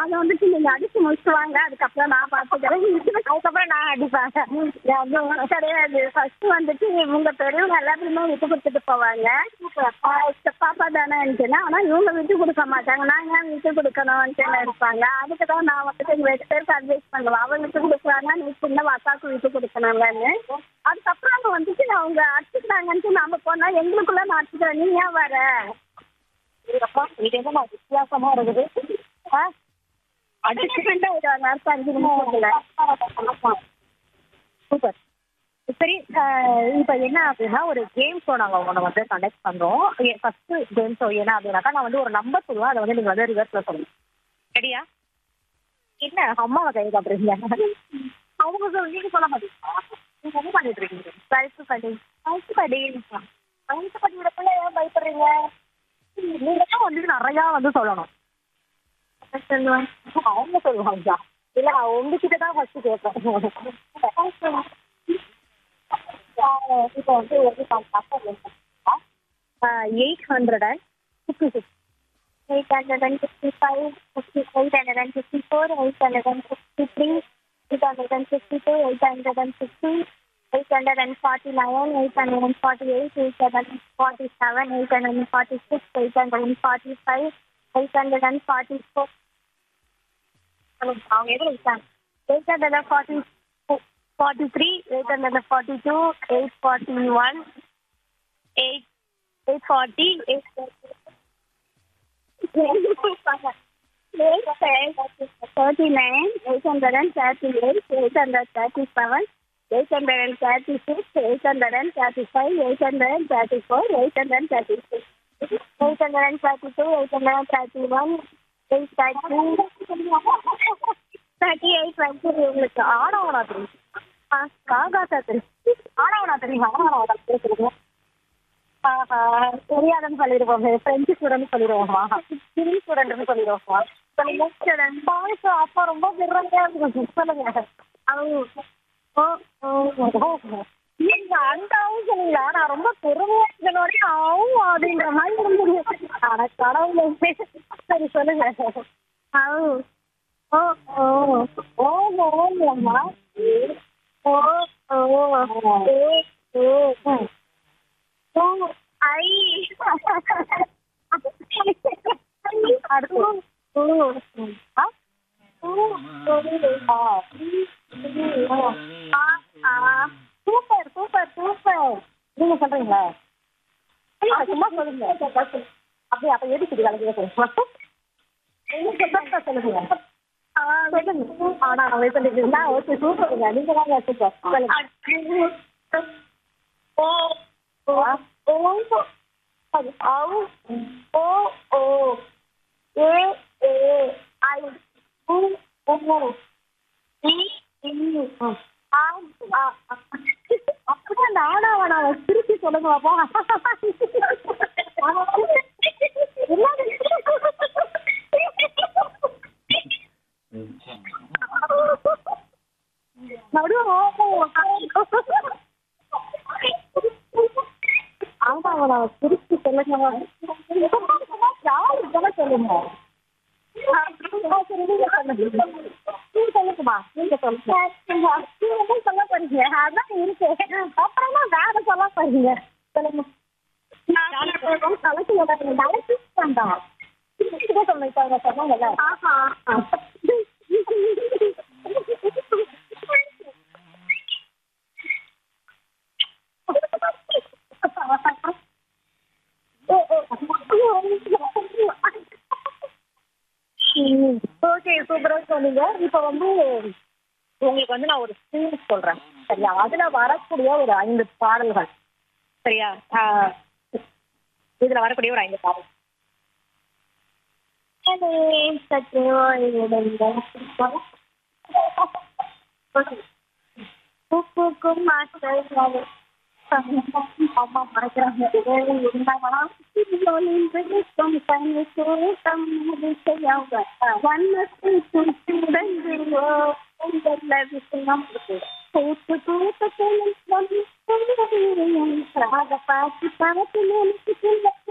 அதை வந்துட்டு நீங்க அடிச்சு முடிச்சுட்டு வாங்க அதுக்கப்புறம் நான் பார்த்துக்கிறேன் அதுக்கப்புறம் நான் அடிப்பேன் அது கிடையாது ஃபர்ஸ்ட் வந்துட்டு இவங்க பெரியவங்க எல்லாத்துலயுமே விட்டு கொடுத்துட்டு போவாங்க ஆஹ் பாப்பா தானே இருந்துச்சுன்னா ஆனா இவங்க விட்டு கொடுக்க மாட்டாங்க நான் ஏன் விட்டு கொடுக்கணும்னு இருப்பாங்க அதுக்கு தான் நான் வந்துட்டு எங்க ரெண்டு பேருக்கு அட்வைஸ் பண்ணுவேன் அவன் விட்டு கொடுக்குறாங்க நீ சின்ன அக்காவுக்கு விட்டு கொடுக்கணும்லன்னு அதுக்கப்புறம் அவங்க வந்துட்டு அவங்க அடிச்சுக்கிறாங்கன்ட்டு நாம போனா எங்களுக்குள்ள நான் அடிச்சுக்கிறேன் நீ ஏன் வர அப்பா இது என்ன வித்தியாசமா இருக்குது ஆ? அடிச்சுக்கிட்டு ஒரு நேரத்து அஞ்சு நிமிஷத்துல சூப்பர் சரி அஹ், இப்ப என்ன அப்படின்னா ஒரு கேம் ஷோ நாங்க உங்களை வந்து கண்டக்ட் பண்றோம் ஃபர்ஸ்ட் கேம் ஷோ என்ன அப்படின்னாக்கா நான் வந்து ஒரு நம்பர் சொல்லுவேன் அதை வந்து நீங்க வந்து ரிவர்ஸ்ல சொல்லணும் சரியா என்ன அம்மாவை கை காட்டுறீங்க அவங்க சொல் நீங்க சொல்ல மாட்டீங்களா நீங்க என்ன பண்ணிட்டு இருக்கீங்க கழுத்து படி கழுத்து படி கழுத்து படிக்கிறப்ப ஏன் பயப்படுறீங்க நீங்க தான் வந்து நிறையா வந்து சொல்லணும் சொல்லுவேன் அவங்க சொல்லுவாங்க இல்ல நான் உங்ககிட்ட தான் ஃபர்ஸ்ட் கேட்பேன் இப்போ வந்து eight hundred and fifty six eight hundred and fifty five fifty eight hundred and fifty four eight hundred and fifty three eight hundred and fifty two eight hundred and fifty eight hundred and forty nine eight hundred and forty eight eight hundred and forty seven eight hundred and forty six eight hundred and forty five eight hundred and forty four அவங்க எதுவும் இருக்காங்க eight hundred and forty forty three eight hundred and forty two eight forty one eight eight forty eight thirty nine eight hundred and thirty eight eight hundred thirty seven eight hundred and thirty six eight hundred and thirty five eight hundred and thirty four eight hundred and thirty six eight hundred and thirty two eight hundred and thirty one eight thirty thirty eight வந்து உங்களுக்கு ஆனவனா தெரியும் காகாசா தெரியும் ஆனவனா தெரியும் ஆனவனா பேசுறீங்க ஆஹா, தெரியாதுன்னு சொல்லிடுவோம் French student சொல்லிடுவோமா ஹிந்தி ஸ்டூடெண்ட்னு சொல்லிடுவோமா சொல்லுங்க பாய்ஸ் அப்பா ரொம்ப விடுறாங்க சொல்லுங்க ஓ ஓ நீங்க அந்த ஆவும் சொன்னீங்களா நான் ரொம்ப பெருமையா இருக்கனோட ஆவும் அப்படின்ற மாதிரி இருந்தது ஆனா கடவுளே சரி சொல்லுங்க ஆ ஓ ஓ ஓ ஓம்லம்மா ஓ ஓ ஏ ஏ ஓ ஐ அடுத்து ஓ ஆ? ஆ. ஆ ஆ சூப்பர் சூப்பர் சூப்பர் நீங்க சொல்றீங்களா இல்ல, சும்மா சொல்லுங்க அப்படியே அப்ப எதுக்கு இது கலந்து சொல்லுங்க நீங்க சொல்றதா சொல்லுங்க ஆ சொல்லுங்க ஆனா நான் வெயிட் பண்ணிருக்கீங்களா ஓகே சூப்பருங்க நீங்க தாங்க சூப்பர் சொல்லுங்க ஓ ஓ ஓ ஆவு ஓ ஓ ஏ ஏ ஐ உ உ இ இ ஆ ஆ அப்படிதான் நானா வேணா திருப்பி சொல்லுங்க பாப்பா ஆமா வேணா திருப்பி சொல்லுங்க யாரு இதெல்லாம் சொல்லுங்க சரி, நீங்க சொல்லுங்க நீங்க சொல்லுங்கம்மா நீங்க சொல்லுங்க நீங்க சொல்ல போறீங்க அதான் இருக்கு அப்புறமா வேற சொல்ல போறீங்க சொல்லுங்க தலைக்கு தலைக்கு வேண்டாம் திருப்பி சொல்லிட்டாங்க சொன்னாங்கல்ல ஆஹா ஓகே சூப்பரா சொன்னீங்க இப்போ வந்து உங்களுக்கு வந்து நான் ஒரு ஸ்கீம் சொல்றேன் சரியா அதுல வரக்கூடிய ஒரு ஐந்து பாடல்கள் சரியா ஆஹ் இதுல வரக்கூடிய ஒரு ஐந்து பாடல் சற்று ஓய்வெடுங்கள். பூக்கும் மாஸ்டர் அம்மா மறைக்கிறாங்க இருந்தாங்கன்னா ஒளிந்திருக்கும் தனி கூட்டம் அதிசயம் வண்ணத்தில் சுற்றிடங்கிலோ உங்கள் விஷயம் கூட்டு கூட்டு ராக பாட்டு பணத்தில் எனக்கு